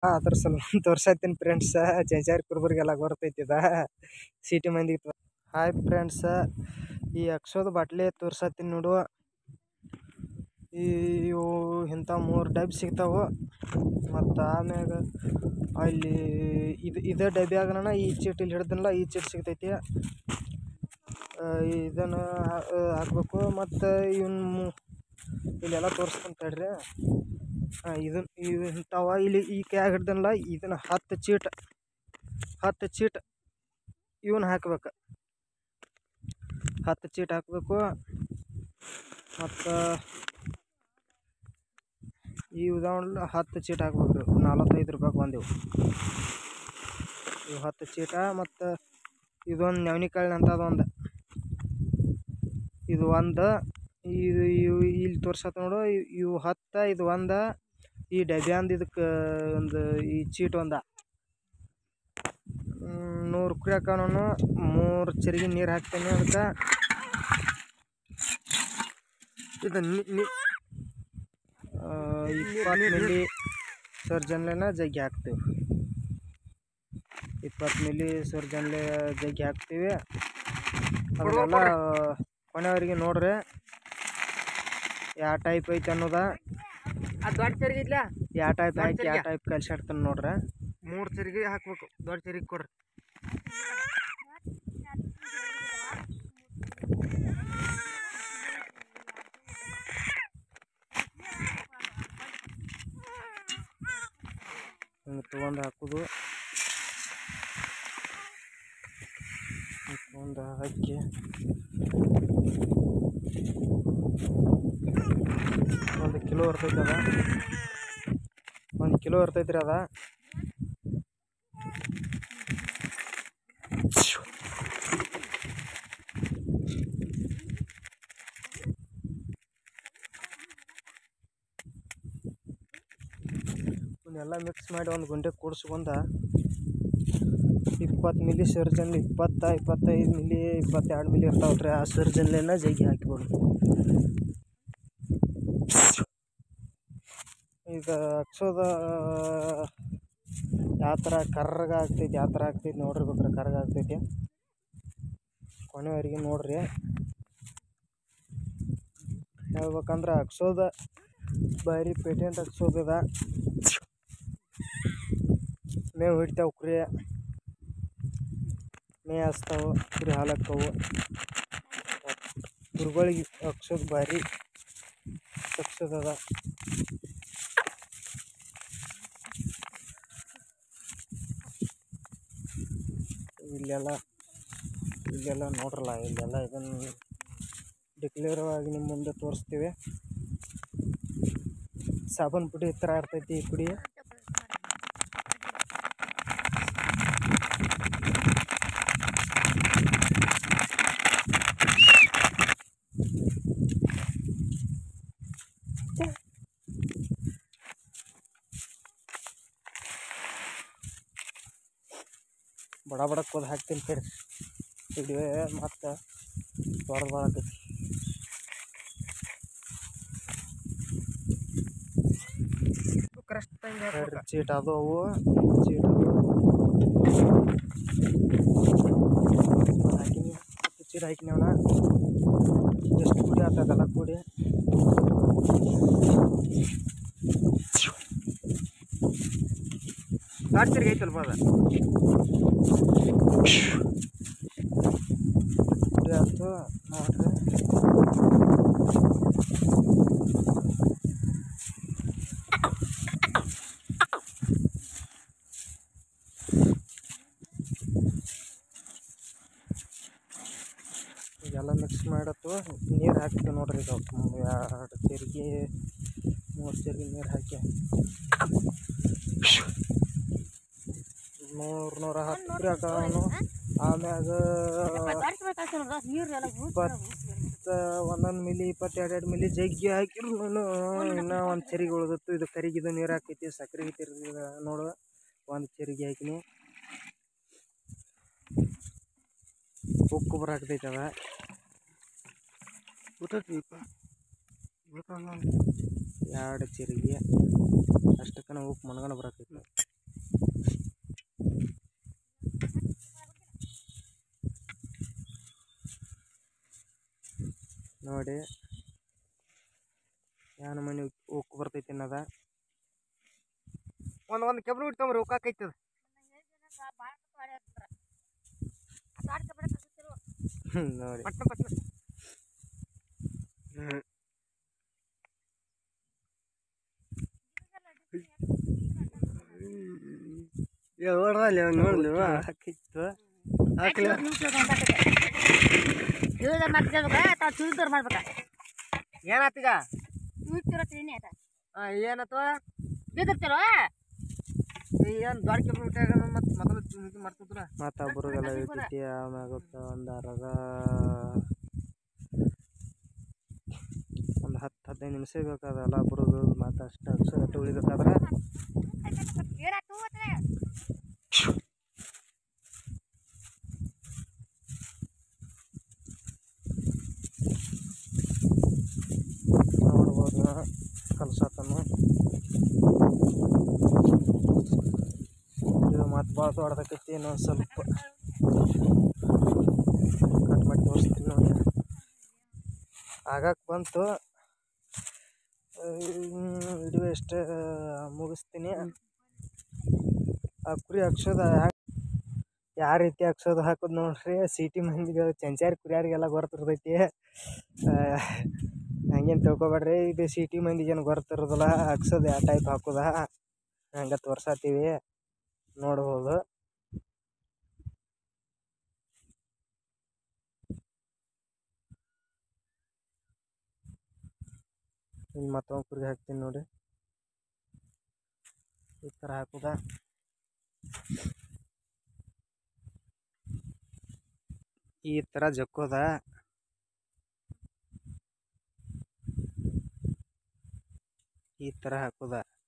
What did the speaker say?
ಅದ್ರ ಸಲುವಾಗಿ ತೋರ್ಸತ್ತೀನಿ ಫ್ರೆಂಡ್ಸ ಜಂಜಾರಿ ಕುರುಬರಿಗೆಲ್ಲ ಬರ್ತೈತಿದ ಸಿಟಿ ಮಂದಿಗೆ ಹಾಯ್ ಫ್ರೆಂಡ್ಸ ಈ ಅಕ್ಸೋದ ಬಾಟ್ಲಿ ತೋರ್ಸತ್ತೀನಿ ನೋಡು ಈ ಇವು ಇಂಥ ಮೂರು ಡಬ್ಬಿ ಸಿಗ್ತಾವೆ ಮತ್ತು ಆಮ್ಯಾಗ ಅಲ್ಲಿ ಇದು ಇದೇ ಡಬ್ಬಿಯಾಗನ ಈ ಚೀಟ್ ಇಲ್ಲಿ ಹಿಡ್ದನಲ್ಲ ಈ ಚೀಟ್ ಸಿಗ್ತೈತಿ ಇದನ್ನು ಹಾಕ್ಬೇಕು ಮತ್ತು ಇವನ್ ಇಲ್ಲೆಲ್ಲ ತೋರಿಸ್ತೀನಿ ತಡ್ರಿ ಇದನ್ನ ಇವು ಇಂಥವ ಇಲ್ಲಿ ಈ ಕೈಯಾಗ ಹಿಡ್ದನಲ್ಲ ಇದನ್ನು ಹತ್ತು ಚೀಟ್ ಹತ್ತು ಚೀಟ್ ಇವನ್ನ ಹಾಕ್ಬೇಕು ಹತ್ತು ಚೀಟ್ ಹಾಕಬೇಕು ಮತ್ತು ಈ ಉದಾಹರಣೆ ಹತ್ತು ಚೀಟ್ ಹಾಕ್ಬೇಕು ರೀ ನಲವತ್ತೈದು ರೂಪಾಯಿಗೆ ಬಂದೆವು ಇವು ಹತ್ತು ಚೀಟ ಮತ್ತು ಇದೊಂದು ನವನಿ ಕಾಳಿನ ಅಂತದ ಒಂದು ಇದು ಒಂದು ಇದು ಇವು ಇಲ್ಲಿ ತೋರ್ಸತ್ತ ನೋಡು ಇವ್- ಇವು ಹತ್ತು ಇದು ಒಂದು ಈ ಡಬ್ಯಾಂದ ಇದಕ್ಕೆ ಒಂದು ಈ ಚೀಟ್ ಒಂದ ನೂರು ಕುರಿಯಾಕ ನಾನು ಮೂರು ಚರಿಗೆ ನೀರು ಹಾಕ್ತೇನೆ ಅದಕ್ಕೆ ಇದು ನಿ ಇಪ್ಪತ್ತು ಮಿಲಿ ಸರ್ಜನ್ಲೆನ ಜಗ್ಗಿ ಹಾಕ್ತೀವಿ ಇಪ್ಪತ್ತು ಮಿಲಿ ಸರ್ಜನ್ಲೆ ಜಗ್ಗಿ ಹಾಕ್ತೀವಿ ಅದನ್ನೆಲ್ಲ ಕೊನೆಯವರೆಗೆ ನೋಡ್ರಿ ಯಾವ ಟೈಪ್ ಐತೆ ಅನ್ನೋದ ಆ ದೊಡ್ಡ ಚರಿಗೆ ಇದ್ಲ ಯಾವ ಟೈಪ್ ದೊಡ್ಡ ಹಾಕಿ ಯಾವ ಚರಿಗೆ? ಟೈಪ್ ಕಲ್ಸಾಡ್ತಾನೆ ನೋಡ್ರಿ ಮೂರು ಚರಿಗೆ ಹಾಕ್ಬೇಕು ದೊಡ್ಡ ಚರಿಗೆ ಕೊಡ್ರಿ ಹಿಂಗೆ ತೊಗೊಂಡು ಹಾಕೋದು ತೊಗೊಂಡು ಹಾಕಿ ಒಂದು ಕಿಲೋ ಇರ್ತೈತೆ ಅದ ಒಂದು ಕಿಲೋ ಇರ್ತೈತೆ ರೀ ಅದ ಇವನ್ನೆಲ್ಲ ಮಿಕ್ಸ್ ಮಾಡಿ ಒಂದು ಗುಂಡೆ ಕೂಡಿಸ್ಕೊಂಡ ಇಪ್ಪತ್ತು ಮಿಲಿ ಸರ್ಜನ್ ಇಪ್ಪತ್ತ ಇಪ್ಪತ್ತೈದು ಮಿಲಿ ಇಪ್ಪತ್ತೆರಡು ಮಿಲಿ ಇರ್ತಾವೆ ರೀ ಆ ಸರ್ಜನ್ಲೇನ ಜಗ್ಗಿ ಹಾಕಿಬಿಡು ಈಗ ಹಚ್ಚೋದ ಯಾವ ಥರ ಕರ್ರಗ ಆಗ್ತೈತಿ ಯಾವ ಥರ ಆಗ್ತೈತಿ ನೋಡ್ರಿ ಬೇಕಾರೆ ಕರ್ರಗ ಆಗ್ತೈತಿ ಕೊನೆವರೆಗೆ ನೋಡ್ರಿ ಹೇಳ್ಬೇಕಂದ್ರೆ ಅಕ್ಸೋದ ಭಾರಿ ಪೇಟೆಂಟ್ ಅಕ್ಸೋದದ ಮೇವು ಹಿಡಿತಾವೆ ಕುರಿ ಮೇ ಹಚ್ತಾವು ಕುರಿ ಹಾಲು ಹಾಕ್ಕವು ಕುರಿಗಳಿಗೆ ಅಕ್ಸೋದು ಭಾರಿ ಅಕ್ಸೋದದ ಇಲ್ಲೆಲ್ಲ ಇಲ್ಲೆಲ್ಲ ನೋಡ್ರಲ್ಲ ಇಲ್ಲೆಲ್ಲ ಇದನ್ನು ಡಿಕ್ಲೇರ್ ಆಗಿ ನಿಮ್ಮ ಮುಂದೆ ತೋರಿಸ್ತೀವಿ ಸಾಬೂನು ಪುಡಿ ಈ ಥರ ಇರ್ತೈತಿ ಈ ಪುಡಿ ಬಡ ಬಡ ಕೊದ್ ಹಾಕ್ತೀನಿ ಕಡ್ರಿ ವಿಡಿಯೋ ಮತ್ತು ದೊಡ್ಡ ಮಾಡಕೈತಿ ಕರೆಕ್ಟ್ ಟೈಮ್ ಎರಡು ಚೀಟ್ ಅದು ಅವು ಚೀಟ್ ಅದು ಹಾಕಿನಿ ಹತ್ತು ಚೀಟ್ ಹಾಕಿನಿ ಅವನ ಎಷ್ಟು ಪುಡಿ ಆಗ್ತದಲ್ಲ ಕೂಡಿ ದೊಡ್ಡ ಚರಿಗೆ ಐತಲ್ಪ ಅದ ಪುಡಿ ಆಯ್ತು ನೋಡ್ರಿ ಇದೆಲ್ಲ ಮಿಕ್ಸ್ ಮಾಡತ್ತು ನೀರು ಹಾಕ್ತೀವಿ ನೋಡ್ರಿ ಇದು ಎರಡು ಚರಿಗೆ ಮೂರು ಚರಿಗೆ ನೀರು ಹಾಕಿ ನೂರು ನೂರ ಹತ್ತು ಕುರಿ ಹಾಕೋನು ಆಮ್ಯಾಗ ಇಪ್ಪತ್ತು ಒಂದೊಂದು ಮಿಲಿ ಇಪ್ಪತ್ತೆರಡು ಎರಡು ಮಿಲಿ ಜಗ್ಗಿ ಹಾಕಿರು ಇನ್ನೂ ಒಂದು ಚರಿಗೆ ಉಳ್ದಿತ್ತು ಇದು ಕರಿಗಿದು ನೀರು ಹಾಕೈತಿ ಸಕ್ಕರೆ ತಿರ್ಗಿ ನೋಡು ಒಂದು ಚರಿಗೆ ಹಾಕಿನಿ ಉಪ್ಪು ಗೊಬ್ಬರ ಹಾಕ್ತೈತೆ ಅದ ಎರಡು ಚರಿಗೆ ಅಷ್ಟಕ್ಕನ ಉಪ್ಪು ಮಣ್ಗನ ಬರತೈತಿ ನೋಡಿ ಯಾನ ಮನೆ ಉಕ್ಕು ಬರ್ತೈತಿ ಅನ್ನದ ಒಂದು ಒಂದು ಕೆಬ್ರು ಇಡ್ತಂಬ್ರಿ ಉಕ್ಕಾಕೈತದ ಹ್ಮ್, ನೋಡಿ ಪಟ್ನ ಪಟ್ನ ನೋಡ್ರಲ್ಲಿ ನೋಡ್ಲಿ ಹಾಕಿತ್ತು ಹಾಕ್ಲಿ ತಿಳಿದ ಮಾಡ್ತಿರ್ಬೇಕ ತಾವು ತಿಳಿದವ್ರು ಮಾಡ್ಬೇಕ ಏನಾತೀಗ ತಿಳಿತಿರೋ ತಿಳಿನಿ ಆಯ್ತಾ ಹಾಂ ಏನತ್ತವ ಬಿದ್ದಿರ್ತಿರೋ ಏನು ದೊಡ್ಡ ಕೆಬ್ರು ಇಟ್ಟಾಗ ಮತ್ತೆ ಮೊದಲು ಇದು ಮಾಡ್ತಿದ್ರ ಮತ್ತು ಒಬ್ರಿಗೆಲ್ಲ ಇಳ್ತೈತಿ ಆಮ್ಯಾಗ ಒಂದು ಅರ್ಧ ಒಂದು ಹತ್ತು ಹದಿನೈದು ನಿಮಿಷ ಬೇಕಾದಲ್ಲ ಬರೋದು ಮತ್ತು ಅಷ್ಟು ಅಕ್ಷರ ಅಟ್ಟು ಉಳಿಬೇಕಾದ್ರೆ ಏನಾಯ್ತು ಅಂದ್ರೆ ನೋಡ್ಬೋದು ಕಲ್ಸತನು ಇದು ಮತ್ತು ಭಾಳ ದೊಡ್ಡದಾಕೈತಿ ಇನ್ನೊಂದು ಸ್ವಲ್ಪ ಕಟ್ ಮಾಡಿ ತೋರಿಸ್ತೀನಿ ನೋಡಿ ಆಗಕ್ಕೆ ಬಂತು ವಿಡಿಯೋ ಇಷ್ಟ ಮುಗಿಸ್ತೀನಿ ಆ ಕುರಿ ಹಾಕ್ಸೋದು ಯಾವ ರೀತಿ ಹಾಕ್ಸೋದು ಹಾಕೋದು ನೋಡ್ರಿ ಸಿಟಿ ಮಂದಿಗೆ ಚಂಚಾರಿ ಕುರಿಯಾರಿಗೆಲ್ಲ ಗೊತ್ತಿರ್ತೈತಿ ಹಂಗೇನು ತಿಳ್ಕೊಬೇಡ್ರಿ ಇದು ಸಿಟಿ ಮಂದಿಗೇನು ಗೊತ್ತಿರೋದಿಲ್ಲ ಹಾಕ್ಸೋದು ಯಾವ ಟೈಪ್ ಹಾಕೋದ ಹಂಗೆ ತೋರ್ಸತ್ತೀವಿ ನೋಡ್ಬೋದು ಇಲ್ಲಿ ಮತ್ತೊಂದು ಕುರಿ ಹಾಕ್ತೀನಿ ನೋಡಿ ಈ ಥರ ಹಾಕೋದ ಈ ಥರ ಜಕ್ಕೋದ ಈ ಥರ ಹಾಕೋದ